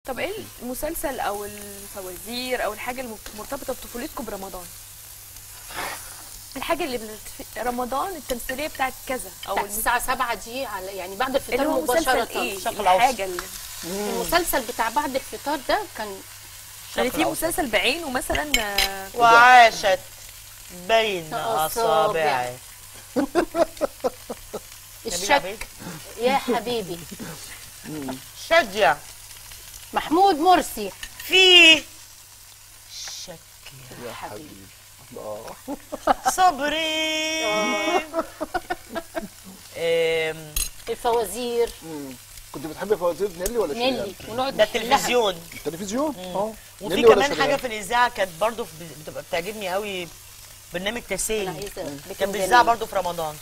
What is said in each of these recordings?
طب ايه المسلسل او الفوازير او الحاجه المرتبطه بطفولتكم برمضان الحاجه اللي بنت- رمضان التمثيليه بتاعت كذا او بتاعت الم- الساعة 7 دي على يعني بعد اللي الفطار هو مسلسل مباشرة ايه الشرق الأوسط. الحاجه اللي المسلسل بتاع بعد الفطار ده كان يعني في الأوسط. مسلسل بعينه مثلا آه، وعاشت بين أصابع. أصابعي الشك يا حبيبي شجع محمود مرسي في شك يا حبيبي اه صبري أم، الفوازير مم. كنت بتحبي فوازير نيلي ولا شيرين؟ نيلي ونقعد ده نحلها. التلفزيون التلفزيون اه وفي نيلي ولا كمان شيرين؟ حاجه في الاذاعه كانت برضو في- بتبقى بتعجبني قوي برنامج أنا تسالي عايزة كان بتنجانية. بيذاع برضو في رمضان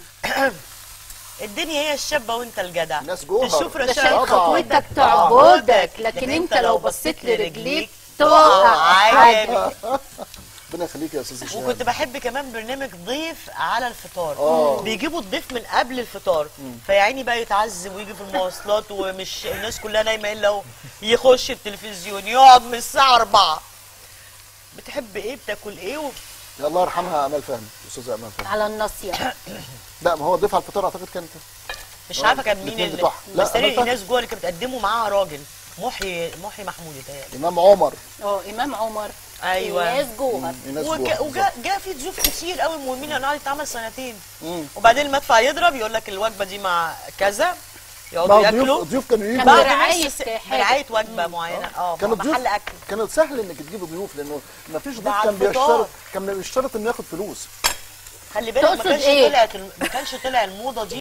الدنيا هي الشابه وانت الجدع ناس جوهر. تشوف ده رشاق شايف طبعاً. خطوتك تعبدك لكن انت لو بصيت لرجليك تقع عادي عادي ربنا يخليك يا استاذ هشام وكنت بحب كمان برنامج ضيف على الفطار آه. بيجيبوا الضيف من قبل الفطار فيعيني بقى يتعذب ويجي في المواصلات ومش الناس كلها نايمه الا هو يخش التلفزيون يقعد من الساعه 4 بتحب ايه بتاكل ايه و... يا الله يرحمها امال فهمي استاذه امال فهمي على الناصية لا ما هو ضيف على الفطار اعتقد كانت مش عارفه كان مين الاتنين اللي بتوعها. لا، بس تقريبا أنا فاهم. الناس جوه اللي كانت بتقدمه معاها راجل محي محي محمود يتهيألي امام عمر اه امام عمر ايوه الناس جوه الناس وجا جوه وجا جا في ضيوف كتير قوي مهمين انا قعدت اتعمل سنتين مم. وبعدين المدفع يضرب يقول لك الوجبه دي مع كذا ما يقعدوا هو ياكلوا الضيوف الضيوف كانوا كان يجوا بعد برعاية نص س- حاجة. برعاية وجبة معينة اه كانوا ضيوف محل أكل كانت سهل انك تجيب ضيوف لانه ما فيش ضيف مع كان الفطار. بيشترط كان بيشترط انه ياخد فلوس خلي بالك ما تقصد كانش إيه؟ طلعت ال- ما كانش طلع الموضة دي